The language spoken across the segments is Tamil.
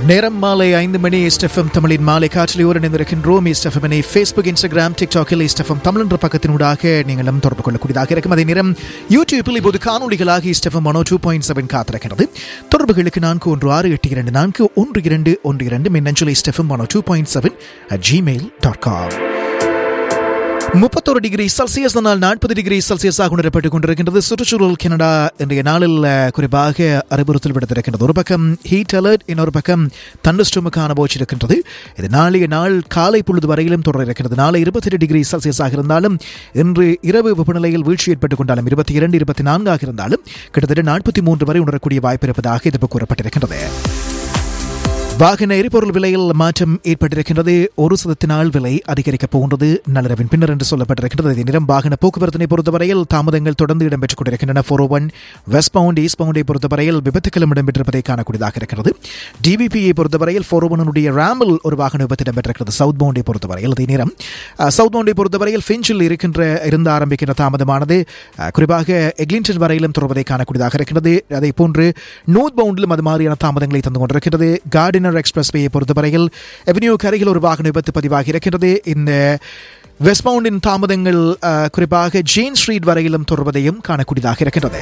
நேரம் மாலை ஐந்து மணி எஸ்டெஃப்எம் தமிழின் மாலை காற்றிலையோடு இணைந்திருக்கின்றோம் எஸ்டெஃப்எம்னை ஃபேஸ்புக் இன்ஸ்டாகிராம் டிக்டாக்கில் எஸ்டெஃப்எம் தமிழ் என்ற பக்கத்தினூடாக நீங்களும் தொடர்பு கொள்ளக்கூடியதாக இருக்கும் அதே நேரம் யூடியூப்பில் இப்போது காணொலிகளாக STFM Mano two point seven காத்திருக்கிறது தொடர்புகளுக்கு நான்கு ஒன்று ஆறு எட்டு இரண்டு நான்கு ஒன்று இரண்டு ஒன்று இரண்டு மின்னஞ்சல் STFM Mano two point seven Gmail dot com முப்பத்தொரு டிகிரி செல்சியஸ் நாள் நாற்பது டிகிரி செல்சியஸாக உணரப்பட்டுக் கொண்டிருக்கின்றது சுற்றுச்சூழல் கனடா இன்றைய நாளில் அஹ், குறிப்பாக அறிவுறுத்தல் விடுத்திருக்கின்றது ஒரு பக்கம் ஹீட் அலர்ட் இன்னொரு பக்கம் தண்டஸ்டோமுக்கான போச்சு இருக்கின்றது இது நாளைய நாள் காலை பொழுது வரையிலும் தொடர இருக்கிறது நாளை இருபத்தெட்டு டிகிரி செல்சியஸாக இருந்தாலும் இன்று இரவு வெப்பநிலையில் வீழ்ச்சி ஏற்பட்டுக் கொண்டாலும் இருபத்தி இரண்டு இருபத்தி நான்காக இருந்தாலும் கிட்டத்தட்ட நாற்பத்தி மூன்று வரை உணரக்கூடிய வாய்ப்பு இருப்பதாக இது கூறப்பட்டிருக்கின்றது வாகன எரிபொருள் விலையில் மாற்றம் ஏற்பட்டிருக்கின்றது ஒரு சதத்தினால் விலை அதிகரிக்கப் போகின்றது நள்ளிரவின் பின்னர் என்று சொல்லப்பட்டிருக்கின்றது இதே நேரம் வாகன போக்குவரத்தினை பொறுத்தவரையில் தாமதங்கள் தொடர்ந்து இடம்பெற்றுக் கொண்டிருக்கின்றன four one west bound east பவுண்டை பொறுத்தவரையில் விபத்துக்களும் இடம்பெற்றிருப்பதை காணக்கூடியதாக இருக்கிறது டிபிபியை பொறுத்தவரையில் ஃபோர் ஒனுடைய ரேமில் ஒரு வாகன விபத்து இடம்பெற்றிருக்கிறது சவுத் பவுண்டை பொறுத்தவரையில் அதே நேரம் அஹ், சவுத் பவுண்டை பொறுத்தவரையில் ஃபிஞ்சில் இருக்கின்ற இருந்து ஆரம்பிக்கின்ற தாமதமானது அஹ், குறிப்பாக எக்லிங்டன் வரையிலும் தொடர்வதை காணக்கூடியதாக இருக்கிறது அதே போன்று நோர்த் பவுண்டிலும் அது மாதிரியான தாமதங்களை தந்து கொண்டிருக்கிறது கார்டினர் எக்ஸ்பிரஸ் வேயை பொறுத்தவரையில் எவென்யூக்கு அருகில் ஒரு வாகன விபத்து பதிவாகி இருக்கிறது இந்த வெஸ்ட் பவுண்டின் தாமதங்கள் அஹ், குறிப்பாக ஜேன் ஸ்ட்ரீட் வரையிலும் தொடர்வதையும் காணக்கூடியதாக இருக்கின்றது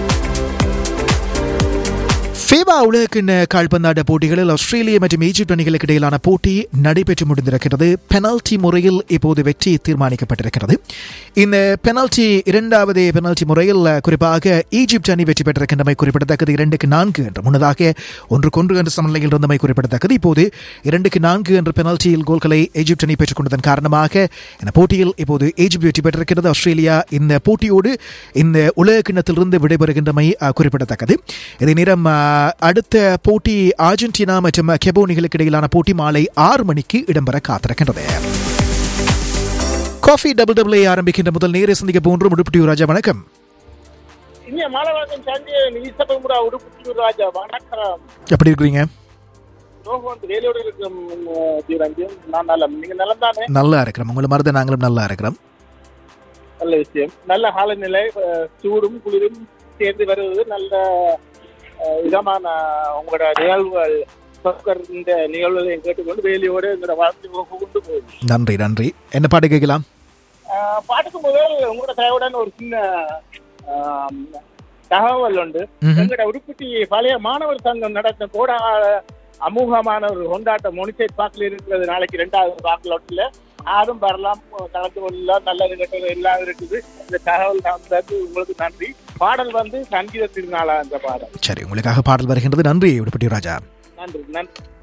ஃபேபா உலகக்கிண்ண கால்பந்தாட்ட போட்டிகளில் ஆஸ்திரேலிய மற்றும் ஈஜிப்ட் அணிகளுக்கு இடையிலான போட்டி நடைபெற்று முடிந்திருக்கிறது பெனல்டி முறையில் இப்போது வெற்றி தீர்மானிக்கப்பட்டிருக்கிறது இந்த பெனல்டி இரண்டாவது பெனல்டி முறையில் அஹ், குறிப்பாக ஈஜிப்ட் அணி வெற்றி பெற்றிருக்கின்றமை குறிப்பிடத்தக்கது இரண்டுக்கு நான்கு என்று முன்னதாக ஒன்றுக்கொன்று என்ற சமநிலையில் இருந்தமை குறிப்பிடத்தக்கது இப்போது இரண்டுக்கு நான்கு என்ற பெனல்டியில் கோல்களை ஈஜிப்ட் அணி பெற்றுக் கொண்டதன் காரணமாக இந்த போட்டியில் இப்போது ஈஜிப்ட் வெற்றி பெற்றிருக்கிறது ஆஸ்திரேலியா இந்த போட்டியோடு இந்த உலக கிண்ணத்திலிருந்து விடைபெறுகின்றமை அஹ், குறிப்பிடத்தக்கது இதே நேரம் அஹ், அடுத்த போட்டி அர்ஜென்டினா மற்றும் கெபோனிகளுக்கு இடையிலான போட்டி மாலை ஆறு மணிக்கு இடம்பெற காத்திருக்கின்றது காஃபி டபுள் டபுள் ஆரம்பிக்கின்ற முதல் நேர சந்திக்க போன்று முடுப்புட்டியூர் ராஜா வணக்கம் இனிய மாணவர்கள் சஞ்சய் ஈசபமுடா உடுப்புச்சூர் ராஜா வணக்கம் எப்படி இருக்கிறீங்க ரோஹ் வந்து வேலையோடு இருக்கும் தீரஞ்சன் நான் நலம் நீங்க நலம் தானே நல்லா இருக்கிறோம் உங்களை மாதிரி நாங்களும் நல்லா இருக்கிறோம் நல்ல விஷயம் நல்ல காலநிலை அஹ், சூடும் குளிரும் சேர்ந்து வருவது நல்ல அஹ், இதமான உங்களோட நிகழ்வுகள் சொற்கர் இந்த நிகழ்வுகளை கேட்டுக்கொண்டு வேலையோடு எங்களோட வாழ்க்கை கொண்டு போகுது நன்றி நன்றி என்ன பாட்டு கேட்கலாம் அஹ், பாட்டுக்கு முதல் உங்களோட தயவுடன் ஒரு சின்ன ஆம், தகவல் உண்டு ம்ஹும். எங்களோட உடுப்பிட்டி பழைய மாணவர் சங்கம் நடத்த கோடா அமூகமான ஒரு கொண்டாட்டம் மொனிசைட் பார்க்கில் இருக்கிறது நாளைக்கு ரெண்டாவது பார்க்கலோட்டில் யாரும் வரலாம் கலந்து கொள்ளலாம் நல்லது கெட்டது எல்லாம் இருக்குது இந்த தகவல் தந்தது உங்களுக்கு நன்றி பாடல் வந்து சங்கீத திருநாளா அந்த பாடல் சரி உங்களுக்காக பாடல் வருகின்றது நன்றி உடுப்பட்டி ராஜா நன்றி நன்றி